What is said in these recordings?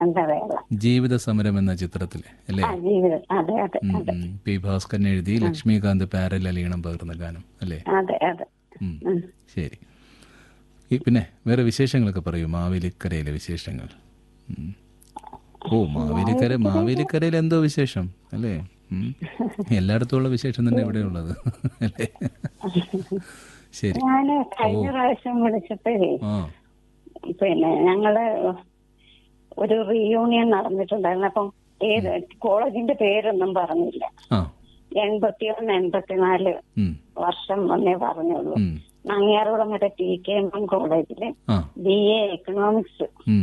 എന്താ വേറെ ജീവിത സമരം എന്ന ചിത്രത്തിലെ അല്ലേ ആ ജീവിതം അതെ അതെ ഉം, ഉം. പി ഭാസ്കരൻ എഴുതി ലക്ഷ്മികാന്ത് പാരൽ അലീണം പകർന്ന ഗാനം അല്ലേ അതെ അതെ ഉം. ഉം. ശരി ഈ പിന്നെ വേറെ വിശേഷങ്ങളൊക്കെ പറയൂ മാവേലിക്കരയിലെ വിശേഷങ്ങൾ ഉം. ഓ മാവേലിക്കര മാവേലിക്കരയിൽ എന്തോ വിശേഷം അല്ലേ ഉം. എല്ലായിടത്തും ഉള്ള വിശേഷം തന്നെ ഇവിടെ ഉള്ളത് അല്ലേ ശരി ഞാന് കഴിഞ്ഞ പ്രാവശ്യം വിളിച്ചപ്പോഴേ ആ പിന്നെ ഞങ്ങള് ഒരു റീയൂണിയൻ നടന്നിട്ടുണ്ടായിരുന്നു അപ്പം ഏത് കോളേജിന്റെ പേരൊന്നും പറഞ്ഞില്ല ആ എൺപത്തിയൊന്ന് എൺപത്തിനാല് ഉം, വർഷം വന്നേ പറഞ്ഞുള്ളൂ ഉം. Nangiarkulangara T K M M കോളേജില് ആ ബി എ എക്കണോമിക്സ് ഉം.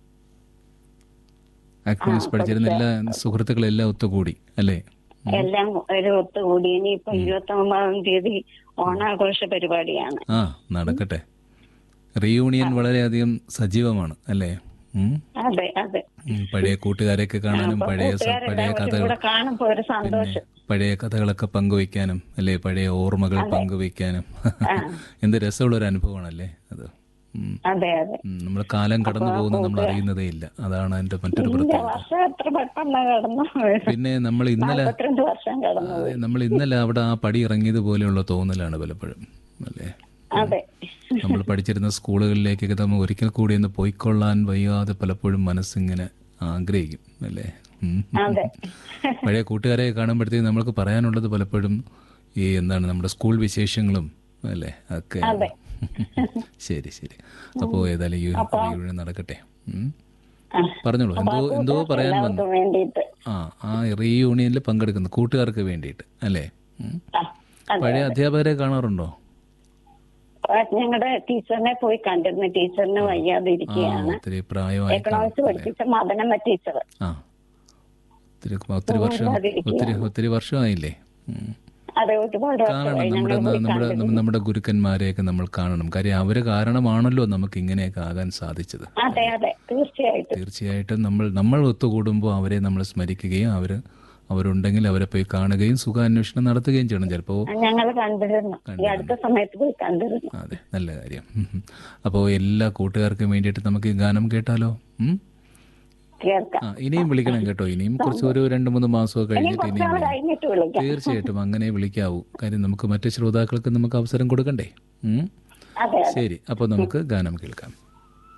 അക്കൗണ്ട്സ് പഠിച്ചിരുന്ന എല്ലാ സുഹൃത്തുക്കളെല്ലാം ഒത്തുകൂടി അല്ലേ എല്ലാം ഒരു ഒത്തുകൂടി ഇനിയിപ്പൊ ഇരുപത്തി ഒമ്പതാം തീയതി ഓണാഘോഷ പരിപാടിയാണ് ആ നടക്കട്ടെ റീയൂണിയൻ വളരെയധികം സജീവമാണ് അല്ലേ ഉം. അതെ അതെ ഉം, പഴയ കൂട്ടുകാരെയൊക്കെ കാണാനും പഴയ സ- പഴയ കൂട്ടുകാരെല്ലാവരും കഥകൾ കൂടെ കാണുമ്പോ ഒരു സന്തോഷം പഴയ കഥകളൊക്കെ പങ്കുവയ്ക്കാനും അല്ലേ പഴയ ഓർമ്മകൾ പങ്കുവയ്ക്കാനും എന്ത് രസമുള്ള ഒരു അനുഭവമാണല്ലേ അത് അതെ അതെ നമ്മൾ കാലം കടന്നു പോകുന്നത് നമ്മൾ അറിയുന്നതേ ഇല്ല അതാണ് അതിന്റെ മറ്റൊരു ഇല്ല പ്രത്യേകത വർഷം എത്ര പെട്ടെന്ന് കടന്നു പിന്നെ നമ്മൾ ഇന്നലെ നാൽപ്പത്തിരണ്ട് വർഷം കടന്നു അതെ നമ്മൾ ഇന്നലെ അവിടെ ആ പടി ഇറങ്ങിയത് പോലെയുള്ള തോന്നലാണ് പലപ്പോഴും അല്ലേ അതെ നമ്മൾ പഠിച്ചിരുന്ന സ്കൂളുകളിലേക്കൊക്കെ നമ്മൾ ഒരിക്കൽ കൂടി ഒന്ന് പോയിക്കൊള്ളാൻ വയ്യാതെ പലപ്പോഴും മനസ്സിങ്ങനെ ആഗ്രഹിക്കും അല്ലേ ഉം. അതെ പഴയ കൂട്ടുകാരെ കാണുമ്പോഴത്തേക്ക് നമ്മൾക്ക് പറയാനുള്ളത് പലപ്പോഴും ഈ എന്താണ് നമ്മുടെ സ്കൂൾ വിശേഷങ്ങളും അല്ലേ ഒക്കെ ശരി ശരി അപ്പോൾ ഏതായാലും ഈ reunion നടക്കട്ടെ ഉം. ആ. പറഞ്ഞോളൂ എന്തോ എന്തോ പറയാൻ വന്നു എല്ലാവർക്കും വേണ്ടിയിട്ട് ആ ആ റീയൂണിയനിൽ പങ്കെടുക്കുന്ന കൂട്ടുകാർക്ക് വേണ്ടിയിട്ട് അല്ലേ ഉം. ആ, അതെ പഴയ അധ്യാപകരെ കാണാറുണ്ടോ ഞങ്ങളുടെ ടീച്ചറിനെ പോയി കണ്ടിരുന്നു ടീച്ചറിന് വയ്യാതെ ആ ഇരിക്കുകയാണ് ഒത്തിരി പ്രായമായി എക്കണോമിക്സ് പഠിപ്പിച്ച മദനമ്മ ടീച്ചർ ആ ഒത്തിരി ഒത്തിരി വർഷം ഒത്തിരി ഒത്തിരി വർഷമായില്ലേ ഉം. അതെ ഒരുപാട് കാണണം വർഷമായി നമ്മുടെ ഞങ്ങൾ പോയി നമ്മുടെ കണ്ടിരുന്നു നമ്മുടെ ഗുരുക്കന്മാരെയൊക്കെ നമ്മൾ കാണണം കാര്യം അവര് കാരണമാണല്ലോ നമുക്ക് ഇങ്ങനെയൊക്കെ ആകാൻ സാധിച്ചത് അതെ അതെ തീർച്ചയായിട്ടും തീർച്ചയായിട്ടും നമ്മൾ നമ്മൾ ഒത്തുകൂടുമ്പോൾ അവരെ നമ്മൾ സ്മരിക്കുകയും അവര് അവരുണ്ടെങ്കിൽ അവരെ പോയി കാണുകയും സുഖാന്വേഷണം നടത്തുകയും ചെയ്യണം ചിലപ്പോൾ ഞങ്ങൾ കണ്ടിരുന്നു ഈ അടുത്ത സമയത്ത് പോയി കണ്ടിരുന്നു അതെ നല്ല കാര്യം അപ്പോൾ എല്ലാ കൂട്ടുകാർക്കും വേണ്ടിയിട്ട് നമുക്ക് ഈ ഗാനം കേട്ടാലോ ഉം? കേൾക്കാം ആ ഇനിയും വിളിക്കണം കേട്ടോ ഇനിയും കുറച്ച് ഒരു രണ്ട് മൂന്ന് മാസമൊക്കെ കഴിഞ്ഞിട്ട് ഇനിയും നാളെ കഴിഞ്ഞിട്ട് വിളിക്കാം തീർച്ചയായിട്ടും അങ്ങനെ വിളിക്കാവൂ കാര്യം നമുക്ക് മറ്റു ശ്രോതാക്കൾക്ക് നമുക്ക് അവസരം കൊടുക്കണ്ടേ ഉം? അതെ ശരി അപ്പോൾ നമുക്ക് ഗാനം കേൾക്കാം